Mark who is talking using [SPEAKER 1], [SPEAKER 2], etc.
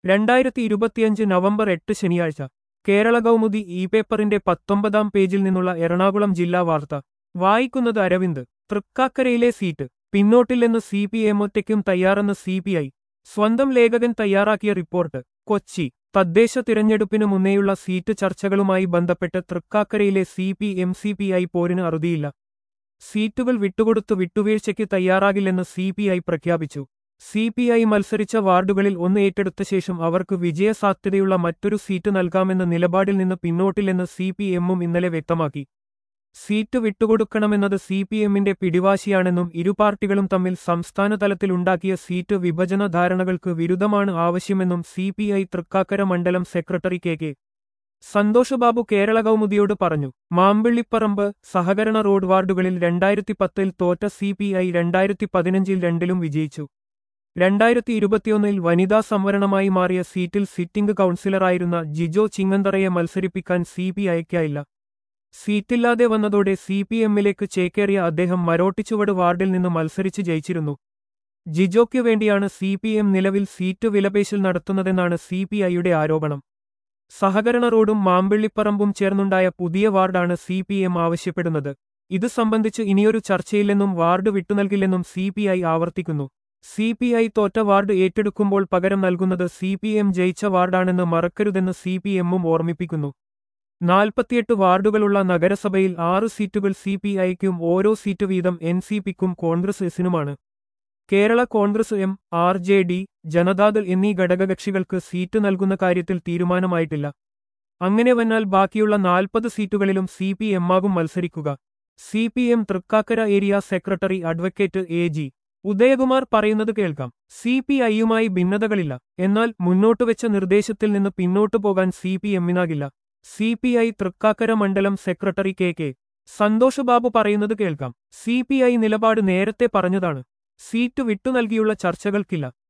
[SPEAKER 1] രണ്ടായിരത്തി ഇരുപത്തിയഞ്ച് നവംബർ എട്ട് ശനിയാഴ്ച കേരള കൗമുദി ഇ പേപ്പറിന്റെ പത്തൊമ്പതാം പേജിൽ നിന്നുള്ള എറണാകുളം ജില്ലാ വാർത്ത വായിക്കുന്നത് അരവിന്ദ് തൃക്കാക്കരയിലെ സീറ്റ് പിന്നോട്ടില്ലെന്ന് സി പി എം ഒറ്റയ്ക്കും തയ്യാറെന്ന് സി പി ഐ സ്വന്തം ലേഖകൻ തയ്യാറാക്കിയ റിപ്പോർട്ട് കൊച്ചി തദ്ദേശ തിരഞ്ഞെടുപ്പിനു മുന്നേയുള്ള സീറ്റ് ചർച്ചകളുമായി ബന്ധപ്പെട്ട് തൃക്കാക്കരയിലെ C P M C P I പോരിന് അറുതിയില്ല സീറ്റുകൾ വിട്ടുകൊടുത്തു വിട്ടുവീഴ്ചയ്ക്ക് തയ്യാറാകില്ലെന്ന് സി പി ഐ പ്രഖ്യാപിച്ചു സി പി ഐ മത്സരിച്ച വാർഡുകളിൽ ഒന്ന് ഏറ്റെടുത്ത ശേഷം അവർക്ക് വിജയസാധ്യതയുള്ള മറ്റൊരു സീറ്റ് നൽകാമെന്ന നിലപാടിൽ നിന്ന് പിന്നോട്ടില്ലെന്ന് സി പി എമ്മും ഇന്നലെ വ്യക്തമാക്കി സീറ്റ് വിട്ടുകൊടുക്കണമെന്നത് സി പി എമ്മിന്റെ പിടിവാശിയാണെന്നും ഇരു പാർട്ടികളും തമ്മിൽ സംസ്ഥാന തലത്തിലുണ്ടാക്കിയ സീറ്റ് വിഭജന ധാരണകൾക്ക് വിരുദ്ധമാണ് ആവശ്യമെന്നും സി പി ഐ തൃക്കാക്കര മണ്ഡലം secretary K K Santhoshbabu Kerala കൗമുദിയോട് പറഞ്ഞു മാമ്പിള്ളിപ്പറമ്പ് സഹകരണ റോഡ് വാർഡുകളിൽ രണ്ടായിരത്തി പത്തിൽ തോറ്റ സി പി ഐ രണ്ടായിരത്തി പതിനഞ്ചിൽ രണ്ടിലും വിജയിച്ചു രണ്ടായിരത്തി ഇരുപത്തിയൊന്നിൽ വനിതാ സംവരണമായി മാറിയ സീറ്റിൽ സിറ്റിംഗ് കൗൺസിലറായിരുന്ന ജിജോ ചിങ്ങന്തറയെ മത്സരിപ്പിക്കാൻ സി പി ഐക്കായില്ല സീറ്റില്ലാതെ വന്നതോടെ സി പി എമ്മിലേക്ക് ചേക്കേറിയ അദ്ദേഹം മരോട്ടിച്ചുവട് വാർഡിൽ നിന്ന് മത്സരിച്ച് ജയിച്ചിരുന്നു ജിജോയ്ക്കു വേണ്ടിയാണ് സി പി എം നിലവിൽ സീറ്റ് വിലപേശൽ നടത്തുന്നതെന്നാണ് സി പി ഐയുടെ ആരോപണം സഹകരണ റോഡും മാമ്പിള്ളിപ്പറമ്പും ചേർന്നുണ്ടായ പുതിയ വാർഡാണ് സി പി എം ആവശ്യപ്പെടുന്നത് ഇത് സംബന്ധിച്ച് ഇനിയൊരു ചർച്ചയില്ലെന്നും വാർഡ് വിട്ടുനൽകില്ലെന്നും സി പി ഐ ആവർത്തിക്കുന്നു സി പി ഐ തോറ്റ വാർഡ് ഏറ്റെടുക്കുമ്പോൾ പകരം നൽകുന്നത് സി പി എം ജയിച്ച വാർഡാണെന്ന് മറക്കരുതെന്ന് സി പി എമ്മും ഓർമ്മിപ്പിക്കുന്നു നാൽപ്പത്തിയെട്ട് വാർഡുകളുള്ള നഗരസഭയിൽ ആറ് സീറ്റുകൾ സി പി ഐക്കും ഓരോ സീറ്റ് വീതം എൻ സി പിക്കും കോൺഗ്രസ് എസിനുമാണ് Kerala Congress M R J D Janata Dal എന്നീ ഘടകകക്ഷികൾക്ക് സീറ്റ് നൽകുന്ന കാര്യത്തിൽ തീരുമാനമായിട്ടില്ല അങ്ങനെ വന്നാൽ ബാക്കിയുള്ള നാൽപ്പത് സീറ്റുകളിലും സി പി എമ്മാകും മത്സരിക്കുക C P M Thrikkakara area secretary advocate A G Udayakumar പറയുന്നത് കേൾക്കാം സി പി ഐയുമായി ഭിന്നതകളില്ല എന്നാൽ മുന്നോട്ടുവെച്ച നിർദ്ദേശത്തിൽ നിന്ന് പിന്നോട്ടു പോകാൻ സി പി എമ്മിനാകില്ല സി പി ഐ തൃക്കാക്കര മണ്ഡലം secretary K K Santhosh Babu പറയുന്നത് കേൾക്കാം സി പി ഐ നിലപാട് നേരത്തെ പറഞ്ഞതാണ് സീറ്റ് വിട്ടു നൽകിയുള്ള ചർച്ചകൾക്കില്ല